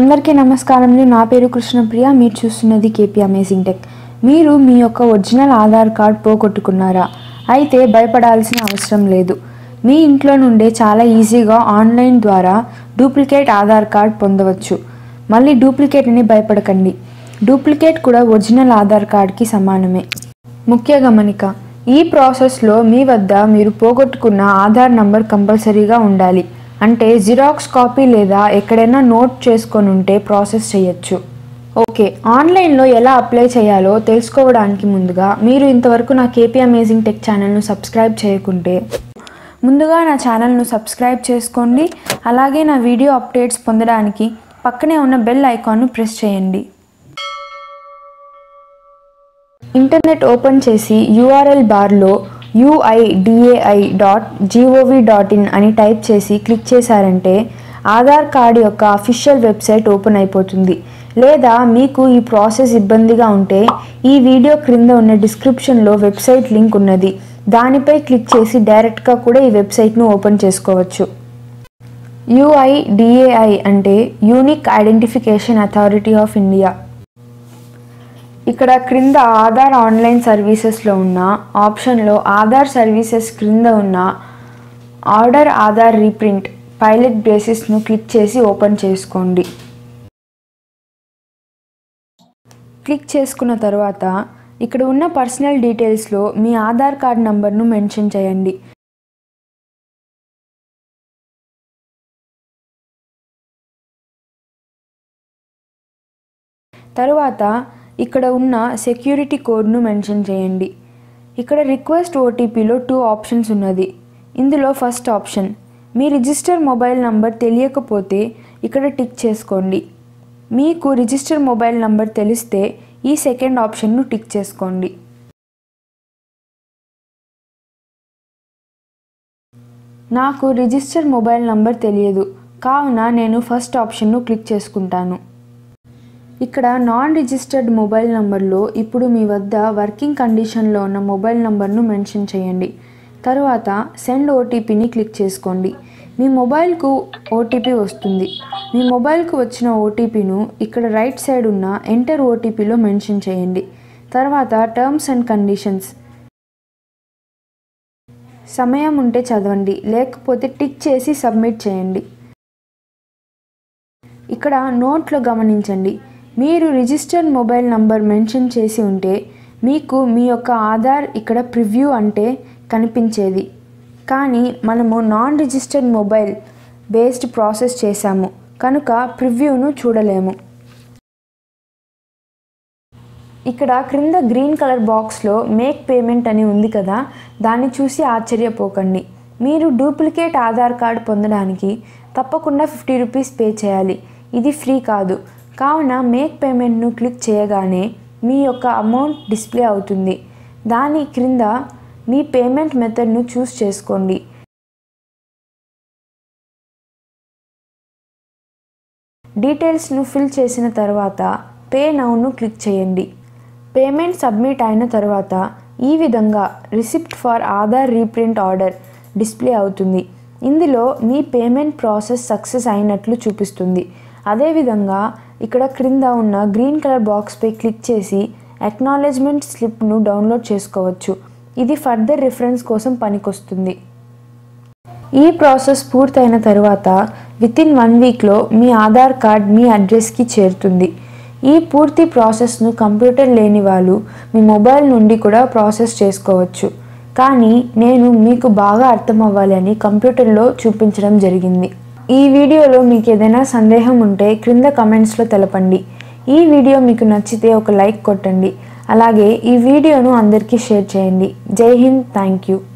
అందరికీ నమస్కారములు నా పేరు కృష్ణప్రియ మీరు చూస్తున్నది కేపీ అమేజింగ్ టెక్ మీరు మీ యొక్క ఒరిజినల్ ఆధార్ కార్డ్ పోగొట్టుకున్నారా అయితే భయపడాల్సిన అవసరం లేదు మీ ఇంట్లో నుండే చాలా ఈజీగా ఆన్లైన్ ద్వారా డూప్లికేట్ ఆధార్ కార్డ్ పొందవచ్చు మళ్ళీ డూప్లికేట్ అని భయపడకండి డూప్లికేట్ కూడా ఒరిజినల్ ఆధార్ కార్డ్కి సమానమే ముఖ్య గమనిక ఈ ప్రాసెస్లో మీ వద్ద మీరు పోగొట్టుకున్న ఆధార్ నంబర్ కంపల్సరీగా ఉండాలి అంటే జిరాక్స్ కాపీ లేదా ఎక్కడైనా నోట్ చేసుకొని ఉంటే ప్రాసెస్ చేయొచ్చు ఓకే ఆన్లైన్లో ఎలా అప్లై చేయాలో తెలుసుకోవడానికి ముందుగా మీరు ఇంతవరకు నా కేపీ అమేజింగ్ టెక్ ఛానల్ను సబ్స్క్రైబ్ చేయకుంటే ముందుగా నా ఛానల్ను సబ్స్క్రైబ్ చేసుకోండి అలాగే నా వీడియో అప్డేట్స్ పొందడానికి పక్కనే ఉన్న బెల్ ఐకాన్ను ప్రెస్ చేయండి ఇంటర్నెట్ ఓపెన్ చేసి యూఆర్ఎల్ బార్లో UIDAI dot GOV dot in అని టైప్ చేసి క్లిక్ చేశారంటే ఆధార్ కార్డ్ యొక్క అఫీషియల్ వెబ్సైట్ ఓపెన్ అయిపోతుంది లేదా మీకు ఈ ప్రాసెస్ ఇబ్బందిగా ఉంటే ఈ వీడియో క్రింద ఉన్న డిస్క్రిప్షన్లో వెబ్సైట్ లింక్ ఉన్నది దానిపై క్లిక్ చేసి డైరెక్ట్గా కూడా ఈ వెబ్సైట్ను ఓపెన్ చేసుకోవచ్చు యుఐడిఏఐ అంటే unique identification authority of India ఇక్కడ క్రింద ఆధార్ ఆన్లైన్ సర్వీసెస్లో ఉన్న ఆప్షన్లో ఆధార్ సర్వీసెస్ క్రింద ఉన్న ఆర్డర్ ఆధార్ రీప్రింట్ పైలట్ బేసిస్ను క్లిక్ చేసి ఓపెన్ చేసుకోండి క్లిక్ చేసుకున్న తర్వాత ఇక్కడ ఉన్న పర్సనల్ డీటెయిల్స్లో మీ ఆధార్ కార్డ్ నంబర్ను మెన్షన్ చేయండి తరువాత ఇక్కడ ఉన్న సెక్యూరిటీ కోడ్ను మెన్షన్ చేయండి ఇక్కడ రిక్వెస్ట్ ఓటీపీలో టూ ఆప్షన్స్ ఉన్నది ఇందులో ఫస్ట్ ఆప్షన్ మీ రిజిస్టర్ మొబైల్ నంబర్ తెలియకపోతే ఇక్కడ టిక్ చేసుకోండి మీకు రిజిస్టర్ మొబైల్ నంబర్ తెలిస్తే ఈ సెకండ్ ఆప్షన్ను టిక్ చేసుకోండి నాకు రిజిస్టర్ మొబైల్ నంబర్ తెలియదు కావున నేను ఫస్ట్ ఆప్షన్ను క్లిక్ చేసుకుంటాను ఇక్కడ నాన్ రిజిస్టర్డ్ మొబైల్ నంబర్లో ఇప్పుడు మీ వద్ద వర్కింగ్ కండిషన్లో ఉన్న మొబైల్ నంబర్ను మెన్షన్ చేయండి తరువాత సెండ్ ఓటీపీని క్లిక్ చేసుకోండి మీ మొబైల్కు ఓటీపీ వస్తుంది మీ మొబైల్కు వచ్చిన ఓటీపీను ఇక్కడ రైట్ సైడ్ ఉన్న ఎంటర్ ఓటీపీలో మెన్షన్ చేయండి తర్వాత టర్మ్స్ అండ్ కండిషన్స్ సమయం ఉంటే చదవండి లేకపోతే టిక్ చేసి సబ్మిట్ చేయండి ఇక్కడ నోట్లో గమనించండి మీరు రిజిస్టర్డ్ మొబైల్ నంబర్ మెన్షన్ చేసి ఉంటే మీకు మీ యొక్క ఆధార్ ఇక్కడ ప్రివ్యూ అంటే కనిపించేది కానీ మనము non registered mobile based process చేశాము కనుక ప్రివ్యూను చూడలేము ఇక్కడ క్రింద గ్రీన్ కలర్ బాక్స్లో మేక్ పేమెంట్ అని ఉంది కదా దాన్ని చూసి ఆశ్చర్యపోకండి మీరు డూప్లికేట్ ఆధార్ కార్డ్ పొందడానికి తప్పకుండా ఫిఫ్టీ రూపీస్ పే చేయాలి ఇది ఫ్రీ కాదు కావున మేక్ పేమెంట్ను క్లిక్ చేయగానే మీ యొక్క అమౌంట్ డిస్ప్లే అవుతుంది దాని క్రింద మీ పేమెంట్ మెథడ్ను చూస్ చేసుకోండి డీటెయిల్స్ను ఫిల్ చేసిన తర్వాత పే నౌను క్లిక్ చేయండి పేమెంట్ సబ్మిట్ అయిన తర్వాత ఈ విధంగా receipt for Aadhaar reprint order display అవుతుంది ఇందులో మీ పేమెంట్ ప్రాసెస్ సక్సెస్ అయినట్లు చూపిస్తుంది అదేవిధంగా ఇక్కడ క్రింద ఉన్న గ్రీన్ కలర్ బాక్స్పై క్లిక్ చేసి అక్నాలెడ్జ్మెంట్ స్లిప్ను డౌన్లోడ్ చేసుకోవచ్చు ఇది ఫర్దర్ రిఫరెన్స్ కోసం పనికొస్తుంది ఈ ప్రాసెస్ పూర్తయిన తర్వాత విత్ ఇన్ వన్ వీక్లో మీ ఆధార్ కార్డ్ మీ అడ్రస్కి చేరుతుంది ఈ పూర్తి ప్రాసెస్ను కంప్యూటర్ లేని వాళ్ళు మీ మొబైల్ నుండి కూడా ప్రాసెస్ చేసుకోవచ్చు కానీ నేను మీకు బాగా అర్థం అవ్వాలి అని కంప్యూటర్లో చూపించడం జరిగింది ఈ వీడియోలో మీకు ఏదైనా సందేహం ఉంటే క్రింద కమెంట్స్లో తెలపండి ఈ వీడియో మీకు నచ్చితే ఒక లైక్ కొట్టండి అలాగే ఈ వీడియోను అందరికీ షేర్ చేయండి జై హింద్ థ్యాంక్ యూ